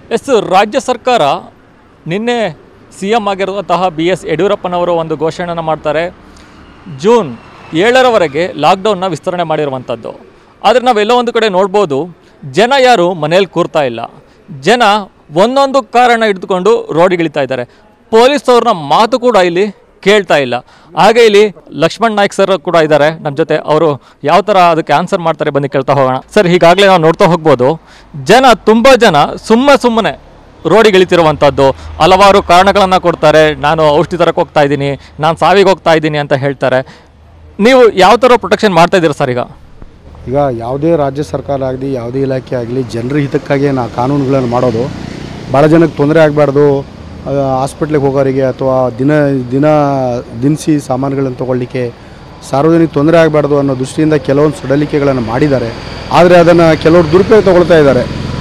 S ರಾಜ್ಯ ಸರ್ಕಾರ ನಿನ್ನೆ ಸಿ ಎಂ ಆಗಿರುವಂತಹ ಬಿ ಎಸ್ ಯಡಿಯೂರಪ್ಪನವರು ಒಂದು ಘೋಷಣೆನ ಮಾಡ್ತಾರೆ ಜೂನ್ ಏಳರವರೆಗೆ ಲಾಕ್ಡೌನ್ನ ವಿಸ್ತರಣೆ ಮಾಡಿರುವಂಥದ್ದು ಆದರೆ ನಾವೆಲ್ಲೋ ಒಂದು ಕಡೆ ನೋಡ್ಬೋದು ಜನ ಯಾರು ಮನೇಲಿ ಕೂರ್ತಾ ಇಲ್ಲ ಜನ ಒಂದೊಂದು ಕಾರಣ ಹಿಡಿದುಕೊಂಡು ರೋಡಿಗಿಳಿತಾ ಇದ್ದಾರೆ ಪೊಲೀಸ್ ಅವ್ರನ್ನ ಮಾತು ಕೂಡ ಇಲ್ಲಿ ಕೇಳ್ತಾ ಇಲ್ಲ ಹಾಗೆ ಇಲ್ಲಿ ಲಕ್ಷ್ಮಣ್ ನಾಯ್ಕ್ ಸರ್ ಕೂಡ ಇದ್ದಾರೆ ನಮ್ಮ ಜೊತೆ ಅವರು ಯಾವ ಥರ ಅದಕ್ಕೆ ಆನ್ಸರ್ ಮಾಡ್ತಾರೆ ಬನ್ನಿ ಕೇಳ್ತಾ ಹೋಗೋಣ ಸರ್ ಹೀಗಾಗಲೇ ನಾವು ನೋಡ್ತಾ ಹೋಗ್ಬೋದು ಜನ ತುಂಬ ಜನ ಸುಮ್ಮ ಸುಮ್ಮನೆ ರೋಡಿಗೆ ಇಳಿತಿರುವಂಥದ್ದು ಹಲವಾರು ಕಾರಣಗಳನ್ನು ಕೊಡ್ತಾರೆ ನಾನು ಔಷಧಿ ತರಕ್ಕೆ ಹೋಗ್ತಾ ಇದ್ದೀನಿ ನಾನು ಸಾವಿಗೆ ಹೋಗ್ತಾ ಇದ್ದೀನಿ ಅಂತ ಹೇಳ್ತಾರೆ ನೀವು ಯಾವ ಥರ ಪ್ರೊಟೆಕ್ಷನ್ ಮಾಡ್ತಾ ಇದ್ದೀರಾ ಸರ್ ಈಗ ಈಗ ಯಾವುದೇ ರಾಜ್ಯ ಸರ್ಕಾರ ಆಗಲಿ ಯಾವುದೇ ಇಲಾಖೆ ಆಗಲಿ ಜನರ ಹಿತಕ್ಕಾಗಿ ನಾ ಕಾನೂನುಗಳನ್ನು ಮಾಡೋದು ಭಾಳ ಜನಕ್ಕೆ ತೊಂದರೆ ಆಗಬಾರ್ದು ಹಾಸ್ಪಿಟ್ಲಿಗೆ ಹೋಗೋರಿಗೆ ಅಥವಾ ದಿನ ದಿನ ದಿನಸಿ ಸಾಮಾನುಗಳನ್ನು ತೊಗೊಳ್ಳಿಕ್ಕೆ ಸಾರ್ವಜನಿಕ ತೊಂದರೆ ಆಗಬಾರ್ದು ಅನ್ನೋ ದೃಷ್ಟಿಯಿಂದ ಕೆಲವೊಂದು ಸಡಲಿಕೆಗಳನ್ನು ಮಾಡಿದ್ದಾರೆ ಆದರೆ ಅದನ್ನು ಕೆಲವರು ದುರುಪಯೋಗ ತೊಗೊಳ್ತಾ ಇದ್ದಾರೆ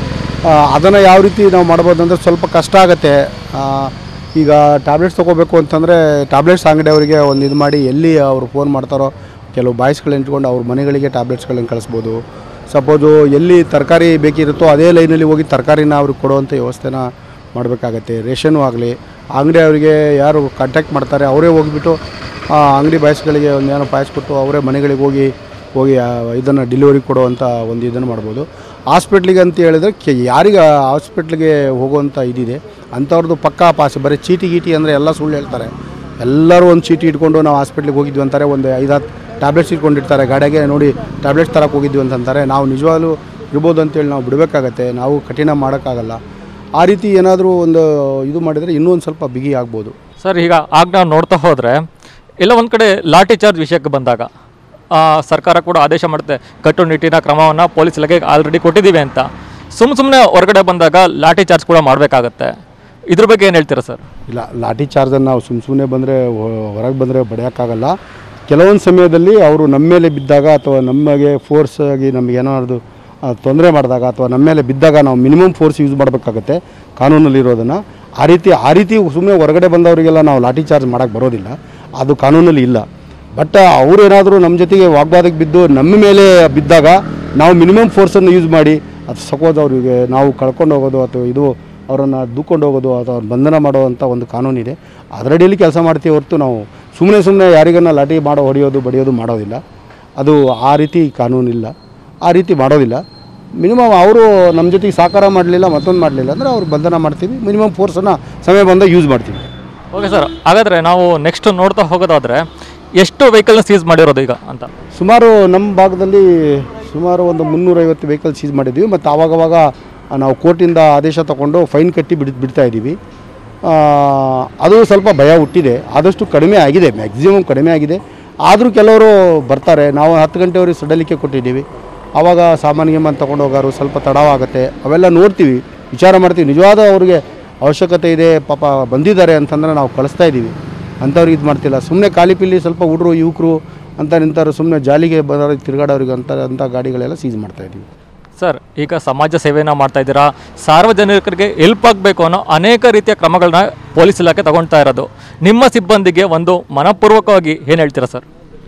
ಅದನ್ನು ಯಾವ ರೀತಿ ನಾವು ಮಾಡ್ಬೋದು ಅಂದರೆ ಸ್ವಲ್ಪ ಕಷ್ಟ ಆಗುತ್ತೆ ಆ, ಈಗ ಟ್ಯಾಬ್ಲೆಟ್ಸ್ ತೊಗೋಬೇಕು ಅಂತಂದರೆ ಟ್ಯಾಬ್ಲೆಟ್ಸ್ ಅಂಗಡಿಯವರಿಗೆ ಒಂದು ಇದು ಮಾಡಿ ಎಲ್ಲಿ ಅವರು ಫೋನ್ ಮಾಡ್ತಾರೋ ಕೆಲವು ಬಾಯ್ಸ್ಗಳನ್ನ ಇಟ್ಕೊಂಡು ಅವ್ರ ಮನೆಗಳಿಗೆ ಟ್ಯಾಬ್ಲೆಟ್ಸ್ಗಳನ್ನ ಕಳಿಸ್ಬೋದು ಸಪೋಸು ಎಲ್ಲಿ ತರಕಾರಿ ಬೇಕಿರುತ್ತೋ ಅದೇ ಲೈನಲ್ಲಿ ಹೋಗಿ ತರಕಾರಿನ ಅವ್ರಿಗೆ ಕೊಡುವಂಥ ವ್ಯವಸ್ಥೆನ ಮಾಡಬೇಕಾಗತ್ತೆ ರೇಷನ್ನು ಆಗಲಿ ಅಂಗಡಿ ಅವರಿಗೆ ಯಾರು ಕಾಂಟ್ಯಾಕ್ಟ್ ಮಾಡ್ತಾರೆ ಅವರೇ ಹೋಗಿಬಿಟ್ಟು ಆ ಅಂಗಡಿ ಬಾಯ್ಸ್ಗಳಿಗೆ ಒಂದು ಏನೋ ಪಾಯಿಸ್ಕೊಟ್ಟು ಅವರೇ ಮನೆಗಳಿಗೆ ಹೋಗಿ ಹೋಗಿ ಇದನ್ನು ಡೆಲಿವರಿ ಕೊಡುವಂಥ ಒಂದು ಇದನ್ನು ಮಾಡ್ಬೋದು ಹಾಸ್ಪಿಟ್ಲಿಗೆ ಅಂತ ಹೇಳಿದ್ರೆ ಕೆ ಯಾರಿಗೆ ಹಾಸ್ಪಿಟ್ಲಿಗೆ ಹೋಗುವಂಥ ಇದಿದೆ ಅಂಥವ್ರದ್ದು ಪಕ್ಕಾ ಪಾಸ್ ಬರೀ ಚೀಟಿ ಗೀಟಿ ಅಂದರೆ ಎಲ್ಲ ಸುಳ್ಳು ಹೇಳ್ತಾರೆ ಎಲ್ಲರೂ ಒಂದು ಚೀಟಿ ಇಟ್ಕೊಂಡು ನಾವು ಹಾಸ್ಪಿಟ್ಲಿಗೆ ಹೋಗಿದ್ವಿ ಅಂತಾರೆ ಒಂದು ಐದಾರು ಟ್ಯಾಬ್ಲೆಟ್ಸ್ ಇಟ್ಕೊಂಡಿರ್ತಾರೆ ಗಾಡಿಗೆ ನೋಡಿ ಟ್ಯಾಬ್ಲೆಟ್ಸ್ ತರಕ್ಕೆ ಹೋಗಿದ್ವಿ ಅಂತಂತಾರೆ ನಾವು ನಿಜವಾಗ್ಲೂ ಇರ್ಬೋದು ಅಂತೇಳಿ ನಾವು ಬಿಡಬೇಕಾಗತ್ತೆ ನಾವು ಕಠಿಣ ಮಾಡೋಕ್ಕಾಗಲ್ಲ ಆ ರೀತಿ ಏನಾದರೂ ಒಂದು ಇದು ಮಾಡಿದರೆ ಇನ್ನೂ ಒಂದು ಸ್ವಲ್ಪ ಬಿಗಿ ಆಗ್ಬೋದು ಸರ್ ಈಗ ಆಗ ನಾವು ನೋಡ್ತಾ ಹೋದರೆ ಎಲ್ಲ ಒಂದು ಕಡೆ ಲಾಠಿ ಚಾರ್ಜ್ ವಿಷಯಕ್ಕೆ ಬಂದಾಗ ಆ, ಸರ್ಕಾರ ಕೂಡ ಆದೇಶ ಮಾಡುತ್ತೆ ಕಟ್ಟುನಿಟ್ಟಿನ ಕ್ರಮವನ್ನು ಪೊಲೀಸ್ ಇಲಾಖೆಗೆ ಆಲ್ರೆಡಿ ಕೊಟ್ಟಿದ್ದೀವಿ ಅಂತ ಸುಮ್ಮ ಸುಮ್ಮನೆ ಹೊರಗಡೆ ಬಂದಾಗ ಲಾಠಿ ಚಾರ್ಜ್ ಕೂಡ ಮಾಡಬೇಕಾಗತ್ತೆ ಇದ್ರ ಬಗ್ಗೆ ಏನು ಹೇಳ್ತೀರಾ ಸರ್ ಇಲ್ಲ ಲಾಠಿ ಚಾರ್ಜನ್ನು ನಾವು ಸುಮ್ಮ ಸುಮ್ಮನೆ ಬಂದರೆ ಹೊರಗೆ ಬಂದರೆ ಬಡಿಯೋಕ್ಕಾಗಲ್ಲ ಕೆಲವೊಂದು ಸಮಯದಲ್ಲಿ ಅವರು ನಮ್ಮ ಮೇಲೆ ಬಿದ್ದಾಗ ಅಥವಾ ನಮಗೆ ಫೋರ್ಸ್ ಆಗಿ ನಮಗೆ ಏನಾದ್ರು ತೊಂದರೆ ಮಾಡಿದಾಗ ಅಥವಾ ನಮ್ಮ ಮೇಲೆ ಬಿದ್ದಾಗ ನಾವು ಮಿನಿಮಮ್ ಫೋರ್ಸ್ ಯೂಸ್ ಮಾಡಬೇಕಾಗತ್ತೆ ಕಾನೂನಲ್ಲಿರೋದನ್ನು ಆ ರೀತಿ ಆ ರೀತಿ ಸುಮ್ಮನೆ ಹೊರಗಡೆ ಬಂದವರಿಗೆಲ್ಲ ನಾವು ಲಾಠಿ ಚಾರ್ಜ್ ಮಾಡೋಕ್ಕೆ ಬರೋದಿಲ್ಲ ಅದು ಕಾನೂನಲ್ಲಿ ಇಲ್ಲ ಬಟ್ ಅವರೇನಾದರೂ ನಮ್ಮ ಜೊತೆಗೆ ವಾಗ್ವಾದಕ್ಕೆ ಬಿದ್ದು ನಮ್ಮ ಮೇಲೆ ಬಿದ್ದಾಗ ನಾವು ಮಿನಿಮಮ್ ಫೋರ್ಸನ್ನು ಯೂಸ್ ಮಾಡಿ ಅದು ಸಪೋಸ್ ಅವರಿಗೆ ನಾವು ಕಳ್ಕೊಂಡು ಹೋಗೋದು ಅಥವಾ ಇದು ಅವರನ್ನು ದೂಕೊಂಡು ಹೋಗೋದು ಅಥವಾ ಅವ್ರ ಬಂಧನ ಮಾಡುವಂಥ ಒಂದು ಕಾನೂನಿದೆ ಅದರಡಿಯಲ್ಲಿ ಕೆಲಸ ಮಾಡ್ತೀವಿ ಹೊರತು ನಾವು ಸುಮ್ಮನೆ ಸುಮ್ಮನೆ ಯಾರಿಗನ್ನ ಲಾಠಿ ಮಾಡೋ ಹೊಡೆಯೋದು ಬಡಿಯೋದು ಮಾಡೋದಿಲ್ಲ ಅದು ಆ ರೀತಿ ಕಾನೂನಿಲ್ಲ ಆ ರೀತಿ ಮಾಡೋದಿಲ್ಲ ಮಿನಿಮಮ್ ಅವರು ನಮ್ಮ ಜೊತೆಗೆ ಸಹಕಾರ ಮಾಡಲಿಲ್ಲ ಮತ್ತೊಂದು ಮಾಡಲಿಲ್ಲ ಅಂದರೆ ಅವ್ರು ಬಂಧನ ಮಾಡ್ತೀವಿ ಮಿನಿಮಮ್ ಫೋರ್ಸನ್ನು ಸಮಯ ಬಂದಾಗ ಯೂಸ್ ಮಾಡ್ತೀವಿ ಓಕೆ ಸರ್ ಹಾಗಾದರೆ ನಾವು ನೆಕ್ಸ್ಟ್ ನೋಡ್ತಾ ಹೋಗೋದಾದರೆ ಎಷ್ಟು ವೆಹಿಕಲ್ನ ಸೀಸ್ ಮಾಡಿರೋದು ಈಗ ಅಂತ ಸುಮಾರು ನಮ್ಮ ಭಾಗದಲ್ಲಿ ಸುಮಾರು ಒಂದು ಮುನ್ನೂರೈವತ್ತು ವೆಹಿಕಲ್ ಸೀಸ್ ಮಾಡಿದ್ವಿ ಮತ್ತು ಆವಾಗವಾಗ ನಾವು ಕೋರ್ಟಿಂದ ಆದೇಶ ತಗೊಂಡು ಫೈನ್ ಕಟ್ಟಿ ಬಿಡ್ ಬಿಡ್ತಾ ಇದ್ದೀವಿ ಆ, ಅದು ಸ್ವಲ್ಪ ಭಯ ಹುಟ್ಟಿದೆ ಆದಷ್ಟು ಕಡಿಮೆ ಆಗಿದೆ ಮ್ಯಾಕ್ಸಿಮಮ್ ಕಡಿಮೆ ಆಗಿದೆ ಆದರೂ ಕೆಲವರು ಬರ್ತಾರೆ ನಾವು ಹತ್ತು ಗಂಟೆವರೆಗೆ ಸಡಲಿಕೆ ಕೊಟ್ಟಿದ್ದೀವಿ ಆವಾಗ ಸಾಮಾನ್ಯ ಗೀಮಾನ್ ತೊಗೊಂಡು ಹೋಗೋರು ಸ್ವಲ್ಪ ತಡವಾಗುತ್ತೆ ಅವೆಲ್ಲ ನೋಡ್ತೀವಿ ವಿಚಾರ ಮಾಡ್ತೀವಿ ನಿಜವಾದ ಅವ್ರಿಗೆ ಅವಶ್ಯಕತೆ ಇದೆ ಪಾಪ ಬಂದಿದ್ದಾರೆ ಅಂತಂದ್ರೆ ನಾವು ಕಳಿಸ್ತಾ ಇದ್ದೀವಿ ಅಂಥವ್ರಿಗೆ ಇದು ಮಾಡ್ತಿಲ್ಲ ಸುಮ್ಮನೆ ಖಾಲಿ ಪಿಲ್ಲಿ ಸ್ವಲ್ಪ ಹುಡುಗರು ಯುವಕರು ಅಂತ ನಿಂತಾರೆ ಸುಮ್ಮನೆ ಜಾಲಿಗೆ ಬರೋರಿಗೆ ತಿರುಗಾಡೋರಿಗೆ ಅಂತ ಅಂಥ ಗಾಡಿಗಳೆಲ್ಲ ಸೀಸ್ ಮಾಡ್ತಾ ಇದ್ದೀವಿ ಸರ್ ಈಗ ಸಮಾಜ ಸೇವೆನ ಮಾಡ್ತಾ ಇದ್ದೀರಾ ಸಾರ್ವಜನಿಕರಿಗೆ ಹೆಲ್ಪ್ ಆಗಬೇಕು ಅನ್ನೋ ಅನೇಕ ರೀತಿಯ ಕ್ರಮಗಳನ್ನ ಪೊಲೀಸ್ ಇಲಾಖೆ ತಗೊಳ್ತಾ ಇರೋದು ನಿಮ್ಮ ಸಿಬ್ಬಂದಿಗೆ ಒಂದು ಮನಪೂರ್ವಕವಾಗಿ ಏನು ಹೇಳ್ತೀರಾ ಸರ್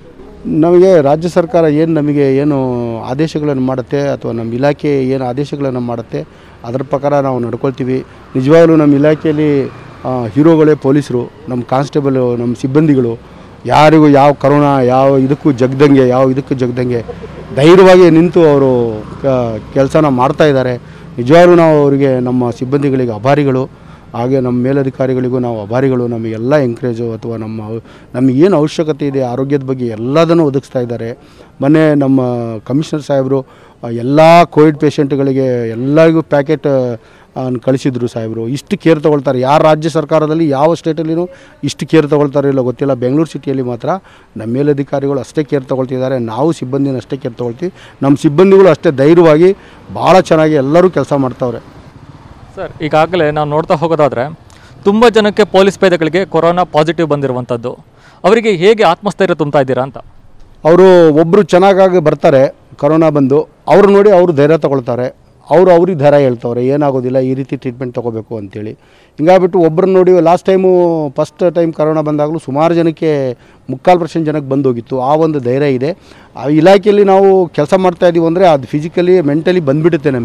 ನಮಗೆ ರಾಜ್ಯ ಸರ್ಕಾರ ಏನು ನಮಗೆ ಏನು ಆದೇಶಗಳನ್ನು ಮಾಡುತ್ತೆ ಅಥವಾ ನಮ್ಮ ಇಲಾಖೆ ಏನು ಆದೇಶಗಳನ್ನು ಮಾಡುತ್ತೆ ಅದರ ಪ್ರಕಾರ ನಾವು ನಡ್ಕೊಳ್ತೀವಿ ನಿಜವಾಗ್ಲೂ ನಮ್ಮ ಇಲಾಖೆಯಲ್ಲಿ ಆ, ಹೀರೋಗಳೇ ಪೊಲೀಸರು ನಮ್ಮ ಕಾನ್ಸ್ಟೇಬಲು ನಮ್ಮ ಸಿಬ್ಬಂದಿಗಳು ಯಾರಿಗೂ ಯಾವ ಕರೋನಾ ಯಾವ ಇದಕ್ಕೂ ಜಗ್ದಂಗೆ ಯಾವ ಇದಕ್ಕೂ ಜಗ್ದಂಗೆ ಧೈರ್ಯವಾಗಿ ನಿಂತು ಅವರು ಕೆಲಸನ ಮಾಡ್ತಾ ಇದ್ದಾರೆ ನಿಜವಾಗ್ಲೂ ನಾವು ಅವರಿಗೆ ನಮ್ಮ ಸಿಬ್ಬಂದಿಗಳಿಗೆ ಅಭಾರಿಗಳು ಹಾಗೆ ನಮ್ಮ ಮೇಲಧಿಕಾರಿಗಳಿಗೂ ನಾವು ಅಭಾರಿಗಳು ನಮಗೆಲ್ಲ ಎಂಕರೇಜು ಅಥವಾ ನಮ್ಮ ನಮಗೇನು ಅವಶ್ಯಕತೆ ಇದೆ ಆರೋಗ್ಯದ ಬಗ್ಗೆ ಎಲ್ಲದನ್ನು ಒದಗಿಸ್ತಾ ಇದ್ದಾರೆ ಮೊನ್ನೆ ನಮ್ಮ ಕಮಿಷನರ್ ಸಾಹೇಬರು ಎಲ್ಲ ಕೋವಿಡ್ ಪೇಷಂಟ್ಗಳಿಗೆ ಎಲ್ಲರಿಗೂ ಪ್ಯಾಕೆಟ್ ಕಳಿಸಿದ್ರು ಸಾಹೇಬರು ಇಷ್ಟು ಕೇರ್ ತೊಗೊಳ್ತಾರೆ ಯಾರ ರಾಜ್ಯ ಸರ್ಕಾರದಲ್ಲಿ ಯಾವ ಸ್ಟೇಟಲ್ಲಿನೂ ಇಷ್ಟು ಕೇರ್ ತೊಗೊಳ್ತಾರೆ ಇಲ್ಲ ಗೊತ್ತಿಲ್ಲ ಬೆಂಗಳೂರು ಸಿಟಿಯಲ್ಲಿ ಮಾತ್ರ ನಮ್ಮ ಮೇಲಧಿಕಾರಿಗಳು ಅಷ್ಟೇ ಕೇರ್ ತೊಗೊಳ್ತಿದ್ದಾರೆ ನಾವು ಸಿಬ್ಬಂದಿನ ಅಷ್ಟೇ ಕೇರ್ ತೊಗೊಳ್ತೀವಿ ನಮ್ಮ ಸಿಬ್ಬಂದಿಗಳು ಅಷ್ಟೇ ಧೈರ್ಯವಾಗಿ ಭಾಳ ಚೆನ್ನಾಗಿ ಎಲ್ಲರೂ ಕೆಲಸ ಮಾಡ್ತಾವ್ರೆ ಸರ್ ಈಗಾಗಲೇ ನಾವು ನೋಡ್ತಾ ಹೋಗೋದಾದರೆ ತುಂಬ ಜನಕ್ಕೆ ಪೊಲೀಸ್ ಪೇದೆಗಳಿಗೆ ಕೊರೋನಾ ಪಾಸಿಟಿವ್ ಬಂದಿರುವಂಥದ್ದು ಅವರಿಗೆ ಹೇಗೆ ಆತ್ಮಸ್ಥೈರ್ಯ ತುಂಬ್ತಾ ಇದ್ದೀರಾ ಅಂತ ಅವರು ಒಬ್ಬರು ಚೆನ್ನಾಗಾಗಿ ಬರ್ತಾರೆ ಕರೋನಾ ಬಂದು ಅವ್ರು ನೋಡಿ ಅವರು ಧೈರ್ಯ ತಗೊಳ್ತಾರೆ ಅವರು ಅವ್ರಿಗೆ ಧೈರ್ಯ ಹೇಳ್ತವ್ರೆ ಏನಾಗೋದಿಲ್ಲ ಈ ರೀತಿ ಟ್ರೀಟ್ಮೆಂಟ್ ತೊಗೋಬೇಕು ಅಂತೇಳಿ ಹಿಂಗಾಗ್ಬಿಟ್ಟು ಒಬ್ಬರನ್ನ ನೋಡಿ last time first time corona ಬಂದಾಗಲೂ ಸುಮಾರು ಜನಕ್ಕೆ ಮುಕ್ಕಾಲು ಪರ್ಸೆಂಟ್ ಜನಕ್ಕೆ ಬಂದೋಗಿತ್ತು ಆ ಒಂದು ಧೈರ್ಯ ಇದೆ ಆ ಇಲಾಖೆಯಲ್ಲಿ ನಾವು ಕೆಲಸ ಮಾಡ್ತಾ ಇದ್ದೀವಿ ಅಂದರೆ ಅದು ಫಿಸಿಕಲಿ ಮೆಂಟಲಿ ಬಂದುಬಿಡುತ್ತೆ ನಮಗೆ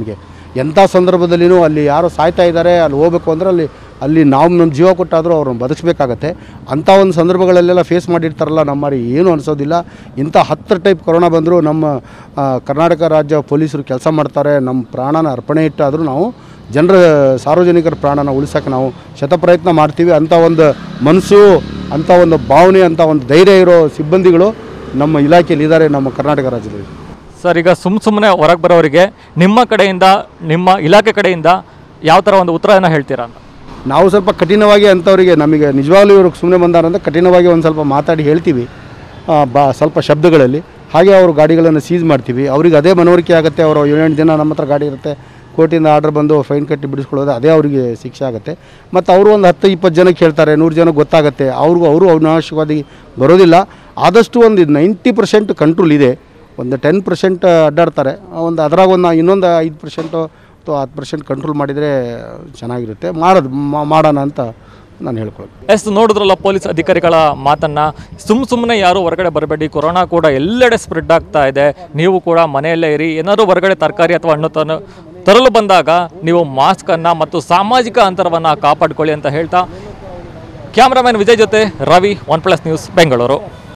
ಎಂಥ ಸಂದರ್ಭದಲ್ಲಿನೂ ಅಲ್ಲಿ ಯಾರೋ ಸಾಯ್ತಾ ಇದ್ದಾರೆ ಅಲ್ಲಿ ಹೋಗ್ಬೇಕು ಅಂದರೆ ಅಲ್ಲಿ ಅಲ್ಲಿ ನಾವು ನಮ್ಮ ಜೀವ ಕೊಟ್ಟಾದರೂ ಅವ್ರನ್ನ ಬದುಕಬೇಕಾಗತ್ತೆ ಅಂಥ ಒಂದು ಸಂದರ್ಭಗಳಲ್ಲೆಲ್ಲ ಫೇಸ್ ಮಾಡಿರ್ತಾರಲ್ಲ ನಮ್ಮಲ್ಲಿ ಏನೂ ಅನಿಸೋದಿಲ್ಲ ಇಂಥ ಹತ್ತು ಟೈಪ್ ಕೊರೋನಾ ಬಂದರೂ ನಮ್ಮ ಆ, ಕರ್ನಾಟಕ ರಾಜ್ಯ ಪೊಲೀಸರು ಕೆಲಸ ಮಾಡ್ತಾರೆ ನಮ್ಮ ಪ್ರಾಣನ ಅರ್ಪಣೆ ಇಟ್ಟಾದರೂ ನಾವು ಜನರ ಸಾರ್ವಜನಿಕರ ಪ್ರಾಣನ ಉಳಿಸೋಕೆ ನಾವು ಶತಪ್ರಯತ್ನ ಮಾಡ್ತೀವಿ ಅಂಥ ಒಂದು ಮನಸ್ಸು ಅಂಥ ಒಂದು ಭಾವನೆ ಅಂಥ ಒಂದು ಧೈರ್ಯ ಇರೋ ಸಿಬ್ಬಂದಿಗಳು ನಮ್ಮ ಇಲಾಖೆಯಲ್ಲಿ ಇದ್ದಾರೆ ನಮ್ಮ ಕರ್ನಾಟಕ ರಾಜ್ಯದಲ್ಲಿ ಸರ್ ಈಗ ಸುಮ್ಮ ಸುಮ್ಮನೆ ಹೊರಗೆ ಬರೋರಿಗೆ ನಿಮ್ಮ ಕಡೆಯಿಂದ ನಿಮ್ಮ ಇಲಾಖೆ ಕಡೆಯಿಂದ ಯಾವ ಥರ ಒಂದು ಉತ್ತರನ ಹೇಳ್ತೀರಾ ಅಂತ ನಾವು ಸ್ವಲ್ಪ ಕಠಿಣವಾಗಿ ಅಂಥವರಿಗೆ ನಮಗೆ ನಿಜವಾಗ್ಲೂ ಇವ್ರಿಗೆ ಸುಮ್ಮನೆ ಬಂದಾರಂತ ಕಠಿಣವಾಗಿ ಒಂದು ಸ್ವಲ್ಪ ಮಾತಾಡಿ ಹೇಳ್ತೀವಿ ಆ, ಬಾ ಸ್ವಲ್ಪ ಶಬ್ದಗಳಲ್ಲಿ ಹಾಗೆ ಅವರು ಗಾಡಿಗಳನ್ನು ಸೀಸ್ ಮಾಡ್ತೀವಿ ಅವ್ರಿಗೆ ಅದೇ ಮನವರಿಕೆ ಆಗುತ್ತೆ ಅವರು ಏಳೆಂಟು ದಿನ ನಮ್ಮ ಹತ್ರ ಗಾಡಿ ಇರುತ್ತೆ ಕೋರ್ಟಿಂದ ಆರ್ಡರ್ ಬಂದು ಫೈನ್ ಕಟ್ಟಿ ಬಿಡಿಸ್ಕೊಳ್ಳೋದು ಅದೇ ಅವರಿಗೆ ಶಿಕ್ಷೆ ಆಗುತ್ತೆ ಮತ್ತು ಅವರು ಒಂದು ಹತ್ತು ಇಪ್ಪತ್ತು ಜನಕ್ಕೆ ಹೇಳ್ತಾರೆ ನೂರು ಜನಕ್ಕೆ ಗೊತ್ತಾಗುತ್ತೆ ಅವ್ರಿಗೂ ಅವರು ಅನಾವಶ್ಯಕವಾಗಿ ಬರೋದಿಲ್ಲ ಆದಷ್ಟು ಒಂದು ನೈಂಟಿ ಪರ್ಸೆಂಟ್ ಕಂಟ್ರೋಲ್ ಇದೆ ಒಂದು ಟೆನ್ ಪರ್ಸೆಂಟ್ ಅಡ್ಡಾಡ್ತಾರೆ ಒಂದು ಅದ್ರಾಗ ಒಂದು ಇನ್ನೊಂದು ಐದು ಪರ್ಸೆಂಟು ಅಥವಾ ಹತ್ತು ಪರ್ಸೆಂಟ್ ಕಂಟ್ರೋಲ್ ಮಾಡಿದರೆ ಚೆನ್ನಾಗಿರುತ್ತೆ ಮಾಡೋದು ಮಾ- ಮಾಡೋಣ ಅಂತ ನಾನು ಹೇಳ್ಕೊಳ್ಳೋದು ಎಸ್ ನೋಡಿದ್ರಲ್ಲ ಪೊಲೀಸ್ ಅಧಿಕಾರಿಗಳ ಮಾತನ್ನ ಸುಮ್ಮ ಸುಮ್ಮನೆ ಯಾರು ಹೊರಗಡೆ ಬರಬೇಡಿ ಕೊರೋನಾ ಕೂಡ ಎಲ್ಲೆಡೆ ಸ್ಪ್ರೆಡ್ ಆಗ್ತಾ ಇದೆ ನೀವು ಕೂಡ ಮನೆಯಲ್ಲೇ ಇರಿ ಏನಾದರೂ ಹೊರಗಡೆ ತರಕಾರಿ ಅಥವಾ ಹಣ್ಣು ತನ ತರಲು ಬಂದಾಗ ನೀವು ಮಾಸ್ಕನ್ನು ಮತ್ತು ಸಾಮಾಜಿಕ ಅಂತರವನ್ನು ಕಾಪಾಡ್ಕೊಳ್ಳಿ ಅಂತ ಹೇಳ್ತಾ ಕ್ಯಾಮ್ರಾಮನ್ ವಿಜಯ್ ಜೊತೆ Ravi one plus news Bengaluru